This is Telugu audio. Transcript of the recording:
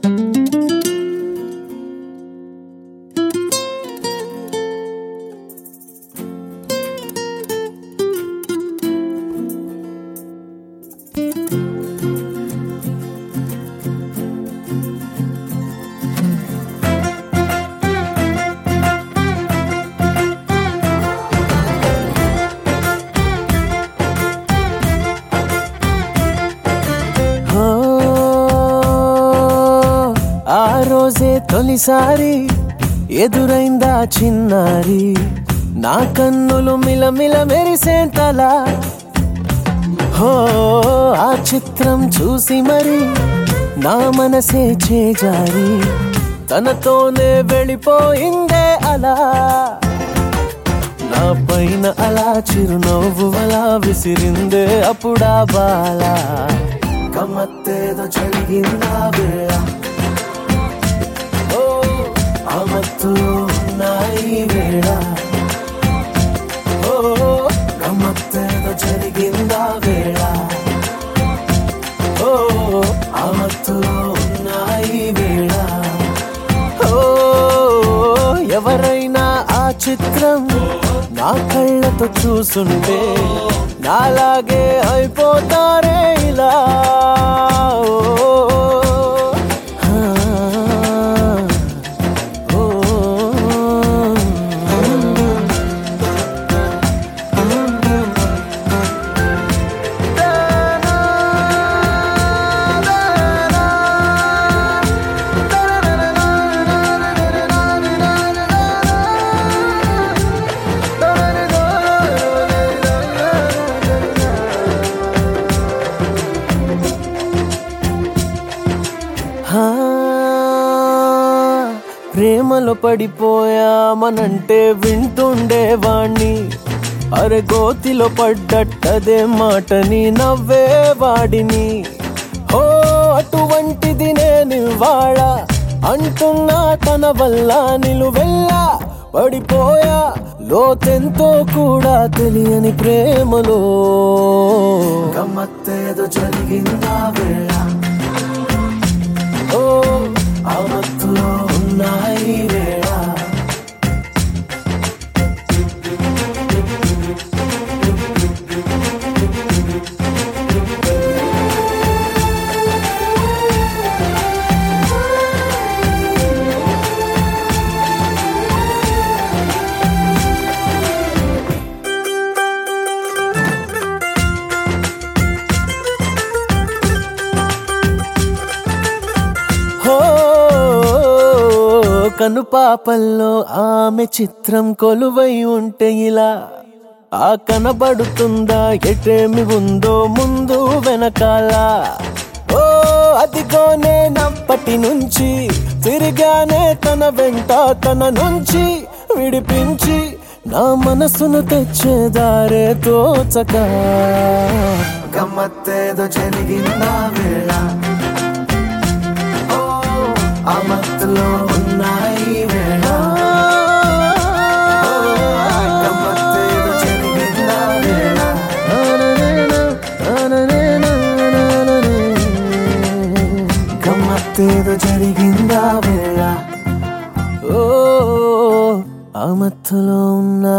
ఓ, ఆ రోజే తొలిసారి ఎదురైందా చిన్నారి నా కన్నులు మిలమిల మెరిసేంతలా హో ఆ చిత్రం చూసి మరి నా మనసే చేజారి తనతోనే వెళ్ళిపోయిందే అలా నా పైన అలా చిరునవ్వు అలా విసిరిందే అప్పుడా బాలా గమ్మత్తేదో జరిగిందా వేళ ఓ ఆ మత్తులో ఉన్నాయి వేళ ఓ గమ్మత్తేదో జరిగిందా వేళ ఓ ఆ మత్తులో ఉన్నాయి వేళ ఓ ఎవరైనా ఆ చిత్రం నా కళ్ళతో చూసుంటే నాలాగే అయిపోతారే ఇలా ఓ, ఆ, ఓ, ఆ, ప్రేమలో పడిపోయామనంటే వింటుండేవాణ్ణి అరే గోతిలో పడ్డట్టదే మాటని నవ్వేవాడిని ఓ అటువంటిది నేను ఇవాళ అంటున్నా తన వల్ల నిలువెల్లా పడిపోయా లోతెంతో కూడా తెలియని ప్రేమలో గమ్మత్తేదో జరిగిందా వేళ ఓ ఆ మత్తులో ఉన్నాయి వేళ హో కనుపాపల్లో ఆమె చిత్రం కొలువై ఉంటే ఇలా ఆ కనబడుతుందా ఎటేమి ఉందో ముందు వెనకాల ఓ అదిగోనే నప్పటి నుంచి తిరిగానే తన వెంట తన నుంచి విడిపించి నా మనసును తెచ్చేదారే తోచక గమ్మత్తేదో జరిగిందా వేళ ఓ ఆ మత్తులో ఉన్నాయి వేళ ఓ, గమ్మత్తేదో జరిగిందా వేళ. గమ్మత్తేదో జరిగిందా వేళ ఓ ఆ మత్తులో ఉన్నాయి